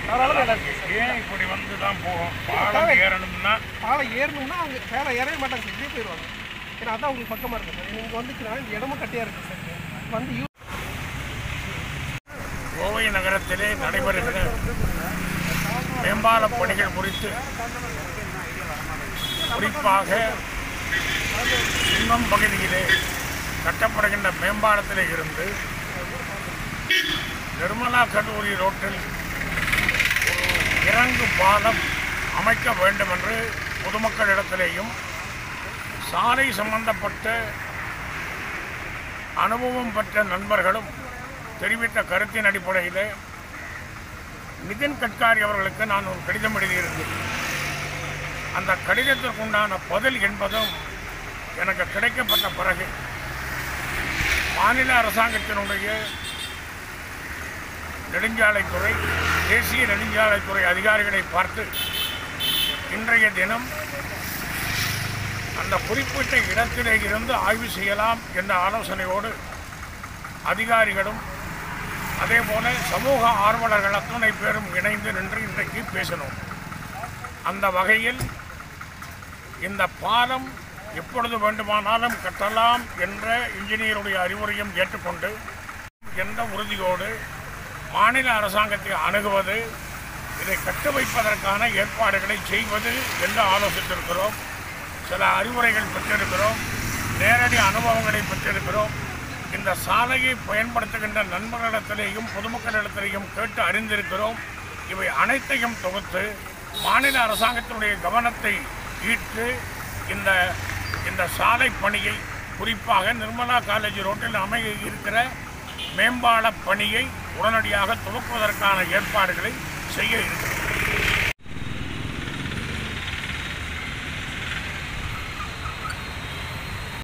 தாராளமாக இடம் இருக்குது சார் ஏன் இப்படி வந்து தான் போகும் பாலம் ஏறணும்னா பாலம் ஏறணும்னா அவங்க மேலே ஏறவே மாட்டாங்க சார் இப்படியே போயிடுவாங்க ஏன்னா அதான் அவங்களுக்கு பக்கமாக இருக்குது சார் இங்கே வந்துச்சுன்னா இந்த இடமும் கட்டியாக இருக்குது சார் இங்க. வந்து யூ கோவை நகரத்திலே நடைபெறுகிற மேம்பால பணிகள் குறித்து குறிப்பாக சின்னம் பகுதியிலே கட்டப்படுகின்ற மேம்பாலத்திலே இருந்து நிர்மலா கல்லூரி ரோட்டில் ஒரு இறங்கு பாலம் அமைக்க வேண்டும் என்று பொதுமக்களிடத்திலேயும் சாலை சம்பந்தப்பட்ட அனுபவம் பெற்ற நண்பர்களும் தெரிவித்த கருத்தின் அடிப்படையில் நிதின் கட்காரி அவர்களுக்கு நான் ஒரு கடிதம் எழுதியிருந்தேன் அந்த கடிதத்திற்குண்டான பதில் என்பதும் எனக்கு கிடைக்கப்பட்ட பிறகு மாநில அரசாங்கத்தினுடைய நெடுஞ்சாலைத்துறை தேசிய நெடுஞ்சாலைத்துறை அதிகாரிகளை பார்த்து இன்றைய தினம் அந்த குறிப்பிட்ட இடத்திலே இருந்து ஆய்வு செய்யலாம் என்ற ஆலோசனையோடு அதிகாரிகளும் அதே போல சமூக ஆர்வலர்கள் அத்தனை பேரும் இணைந்து நின்று இன்றைக்கு பேசினோம் அந்த வகையில் இந்த பாலம் எப்பொழுது வேண்டுமானாலும் கட்டலாம் என்ற இன்ஜினியருடைய அறிவுரையும் ஏற்றுக்கொண்டு எந்த உறுதியோடு மாநில அரசாங்கத்தை அணுகுவது இதை கட்டு வைப்பதற்கான ஏற்பாடுகளை செய்வது என்று ஆலோசித்திருக்கிறோம் சில அறிவுரைகள் பெற்றிருக்கிறோம் நேரடி அனுபவங்களை பெற்றிருக்கிறோம் இந்த சாலையை பயன்படுத்துகின்ற நண்பர்களிடத்திலேயும் பொதுமக்களிடத்திலேயும் கேட்டு அறிந்திருக்கிறோம் இவை அனைத்தையும் தொகுத்து மாநில அரசாங்கத்தினுடைய கவனத்தை ஈர்த்து இந்த இந்த சாலை பணியை குறிப்பாக நிர்மலா காலேஜ் ரோட்டில் அமைய இருக்கிற மேம்பால பணியை உடனடியாக துவக்குவதற்கான ஏற்பாடுகளை செய்ய இருக்கிறோம்